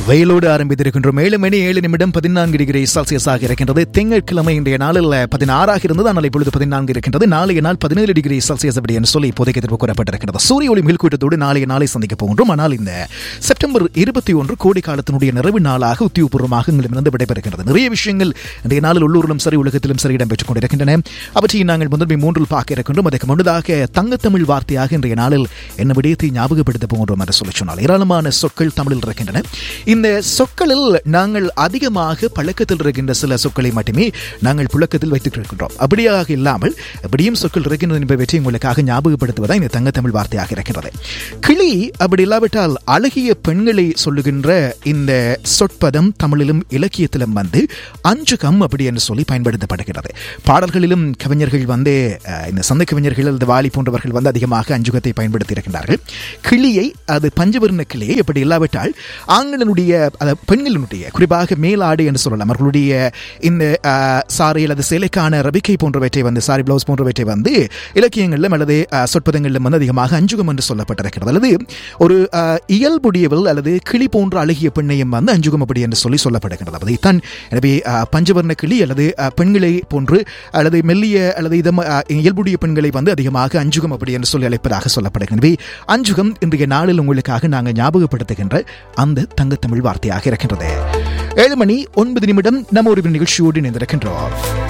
வெயிலோடு ஆரம்பித்திருக்கின்றோம் ஏழு மணி ஏழு நிமிடம் பதினான்கு டிகிரி செல்சியஸாக இருக்கின்றது திங்கட்கிழமை இன்றைய நாளில் பதினாறாக இருந்தது ஆனால் இப்பொழுது பதினான்கு இருக்கின்றது நாளைய நாள் பதினேழு டிகிரி செல்சியஸ் அப்படி என்று சொல்லி இப்போதைக்கு எதிர்ப்பு கூறப்பட்டிருக்கிறது சூரிய ஒளி மில்கூட்டத்தோடு நாளைய நாளை சந்திக்க போகின்றோம் ஆனால் இந்த செப்டம்பர் இருபத்தி ஒன்று கோடை காலத்தினுடைய நிறைவு நாளாக உத்தியோகபூர்வமாக எங்களிடமிருந்து விடைபெறுகிறது நிறைய விஷயங்கள் இன்றைய நாளில் உள்ளூரிலும் சரி உலகத்திலும் சரி இடம்பெற்றுக் கொண்டிருக்கின்றன அவற்றை நாங்கள் முதன்மை மூன்றில் பார்க்க இருக்கின்றோம் அதற்கு முன்னதாக தங்கத்தமிழ் வார்த்தையாக இன்றைய நாளில் என்ன விடயத்தை ஞாபகப்படுத்த போகின்றோம் என்று சொல்லி சொன்னால் ஏராளமான சொற்கள் தமிழில் இருக்கின்றன இந்த சொற்களில் நாங்கள் அதிகமாக பழக்கத்தில் இருக்கின்ற சில சொற்களை மட்டுமே நாங்கள் புழக்கத்தில் வைத்துக் இருக்கின்றோம் அப்படியாக இல்லாமல் எப்படியும் சொற்கள் இருக்கின்றது என்பவற்றை உங்களுக்காக ஞாபகப்படுத்துவதா இந்த தங்கத்தமிழ் வார்த்தையாக இருக்கிறது கிளி அப்படி இல்லாவிட்டால் அழகிய பெண்களை சொல்லுகின்ற இந்த சொற்பதம் தமிழிலும் இலக்கியத்திலும் வந்து அஞ்சுகம் அப்படி என்று சொல்லி பயன்படுத்தப்படுகிறது பாடல்களிலும் கவிஞர்கள் வந்து அஹ், இந்த சந்த கவிஞர்கள் அல்லது வாலி போன்றவர்கள் வந்து அதிகமாக அஞ்சுகத்தை பயன்படுத்தி இருக்கின்றார்கள் கிளியை அது பஞ்சவர்ண கிளியை எப்படி இல்லாவிட்டால் ஆண்களினுடைய அதாவது பெண்களினுடைய குறிப்பாக மேலாடை என்று சொல்லலாம் அவர்களுடைய இந்த அஹ், சாரி அல்லது சேலைக்கான ரபிக்கை போன்றவற்றை வந்து சாரி பிளவுஸ் போன்றவற்றை வந்து இலக்கியங்களிலும் அல்லது அஹ், சொற்பதங்களிலும் வந்து அதிகமாக அஞ்சுகம் என்று சொல்லப்பட்டிருக்கிறது அல்லது ஒரு அஹ், இயல்புடையவள் அல்லது கிளி போன்ற அழகிய பெண்ணையும் வந்து அஞ்சுகம் அப்படி என்று சொல்லி சொல்லப்படுகிறது அதைத்தான் எனவே அஹ், பஞ்சவர்ண கிளி அல்லது அஹ், பெண்களை போன்று அல்லது மெல்லிய அல்லது இதம் அஹ், இயல்புடைய பெண்களை வந்து அதிகமாக அஞ்சுகம் அப்படி என்று சொல்லி அழைப்பதாக சொல்லப்படுகிறது எனவே அஞ்சுகம் இன்றைய நாளில் உங்களுக்காக நாங்கள் ஞாபகப்படுத்துகின்ற அந்த தங்கத்தமிழ் வார்த்தையாக இருக்கின்றது ஏழு மணி ஒன்பது நிமிடம் நம்ம ஒரு நிகழ்ச்சியோடு இணைந்திருக்கின்றோம்